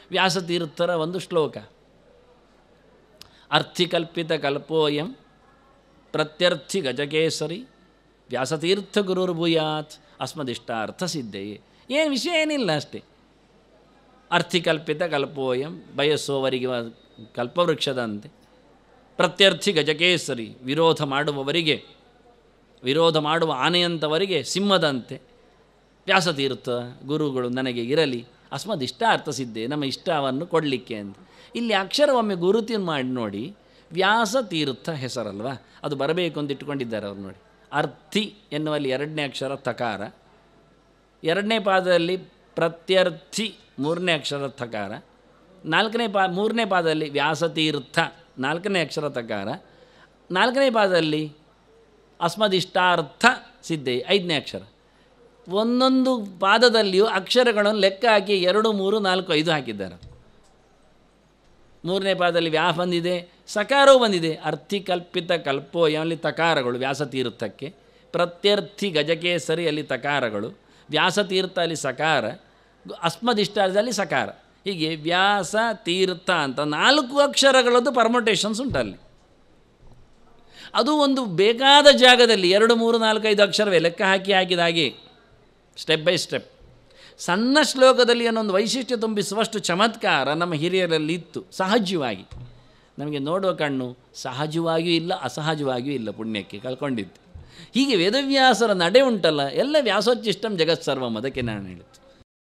ವ್ಯಾಸತೀರ್ಥರ ಒಂದು ಶ್ಲೋಕ ಅರ್ಥಿಕಲ್ಪಿತ ಕಲ್ಪೋಯಂ ಪ್ರತ್ಯರ್ಥಿ ಗಜಕೇಸರಿ ವ್ಯಾಸತೀರ್ಥ ಗುರುರ್ಭೂಯಾತ್ ಅಸ್ಮದಿಷ್ಟಾರ್ಥ ಸಿದ್ಧಯೇ ಏನು ವಿಷಯ ಏನಿಲ್ಲ ಅಷ್ಟೇ ಅರ್ಥಿಕಲ್ಪಿತ ಕಲ್ಪೋಯಂ ಬಯಸುವವರಿಗೆ ವ- ಕಲ್ಪವೃಕ್ಷದಂತೆ ಪ್ರತ್ಯರ್ಥಿ ಗಜಕೇಸರಿ ವಿರೋಧ ಮಾಡುವವರಿಗೆ ವಿರೋಧ ಮಾಡುವ ಆನೆಯಂಥವರಿಗೆ ಸಿಂಹದಂತೆ ವ್ಯಾಸತೀರ್ಥ ಗುರುಗಳು ನನಗೆ ಇರಲಿ ಅಸ್ಮದ್ ಇಷ್ಟ ಅರ್ಥಸಿದ್ದೆ ನಮ್ಮ ಇಷ್ಟವನ್ನು ಕೊಡಲಿಕ್ಕೆ ಅಂತ ಇಲ್ಲಿ ಅಕ್ಷರ ಒಮ್ಮೆ ಗುರುತಿನ ಮಾಡಿ ನೋಡಿ ವ್ಯಾಸತೀರ್ಥ ಹೆಸರಲ್ವಾ ಅದು ಬರಬೇಕು ಅಂತ ಇಟ್ಕೊಂಡಿದ್ದಾರೆ ಅವ್ರು ನೋಡಿ ಅರ್ಥಿ ಎನ್ನುವಲ್ಲಿ ಎರಡನೇ ಅಕ್ಷರ ತಕಾರ ಎರಡನೇ ಪಾದದಲ್ಲಿ ಪ್ರತ್ಯರ್ಥಿ ಮೂರನೇ ಅಕ್ಷರ ತಕಾರ ನಾಲ್ಕನೇ ಪಾ ಮೂರನೇ ಪಾದದಲ್ಲಿ ವ್ಯಾಸತೀರ್ಥ ನಾಲ್ಕನೇ ಅಕ್ಷರ ತಕಾರ ನಾಲ್ಕನೇ ಪಾದದಲ್ಲಿ ಅಸ್ಮದಿಷ್ಟಾರ್ಥ ಸಿದ್ಧೆ ಐದನೇ ಅಕ್ಷರ ಒಂದೊಂದು ಪಾದದಲ್ಲಿಯೂ ಅಕ್ಷರಗಳನ್ನು ಲೆಕ್ಕ ಹಾಕಿ ಎರಡು ಮೂರು ನಾಲ್ಕು ಐದು ಹಾಕಿದ್ದಾರೆ ಮೂರನೇ ಪಾದದಲ್ಲಿ ವ್ಯಾ ಬಂದಿದೆ ಸಕಾರವೂ ಬಂದಿದೆ ಅರ್ಥಿಕಲ್ಪಿತ ಕಲ್ಪೋ ಅಲ್ಲಿ ತಕಾರಗಳು ವ್ಯಾಸತೀರ್ಥಕ್ಕೆ ಪ್ರತ್ಯರ್ಥಿ ಗಜಕೇಸರಿ ಅಲ್ಲಿ ತಕಾರಗಳು ವ್ಯಾಸತೀರ್ಥ ಅಲ್ಲಿ ಸಕಾರ ಅಸ್ಮದಿಷ್ಟಾರ್ಧದಲ್ಲಿ ಸಕಾರ ಹೀಗೆ ವ್ಯಾಸ ತೀರ್ಥ ಅಂತ ನಾಲ್ಕು ಅಕ್ಷರಗಳದ್ದು ಪರ್ಮೊಟೇಷನ್ಸ್ ಉಂಟಲ್ಲಿ ಅದು ಒಂದು ಬೇಕಾದ ಜಾಗದಲ್ಲಿ ಎರಡು ಮೂರು ನಾಲ್ಕು ಐದು ಅಕ್ಷರವೇ ಲೆಕ್ಕ ಹಾಕಿ ಹಾಕಿದ ಹಾಗೆ ಸ್ಟೆಪ್ ಬೈ ಸ್ಟೆಪ್ ಸಣ್ಣ ಶ್ಲೋಕದಲ್ಲಿ ಅನ್ನೊಂದು ವೈಶಿಷ್ಟ್ಯ ತುಂಬಿಸುವಷ್ಟು ಚಮತ್ಕಾರ ನಮ್ಮ ಹಿರಿಯರಲ್ಲಿ ಇತ್ತು ಸಹಜವಾಗಿ ನಮಗೆ ನೋಡುವ ಕಣ್ಣು ಸಹಜವಾಗಿಯೂ ಇಲ್ಲ ಅಸಹಜವಾಗಿಯೂ ಇಲ್ಲ ಪುಣ್ಯಕ್ಕೆ ಕಳ್ಕೊಂಡಿದ್ದು ಹೀಗೆ ವೇದವ್ಯಾಸರ ನಡೆ ಉಂಟಲ್ಲ ಎಲ್ಲ ವ್ಯಾಸೋಚ್ಚಿಷ್ಟಂ ಜಗತ್ಸರ್ವಂ ಅದಕ್ಕೆ ನಾನು ಹೇಳುತ್ತೆ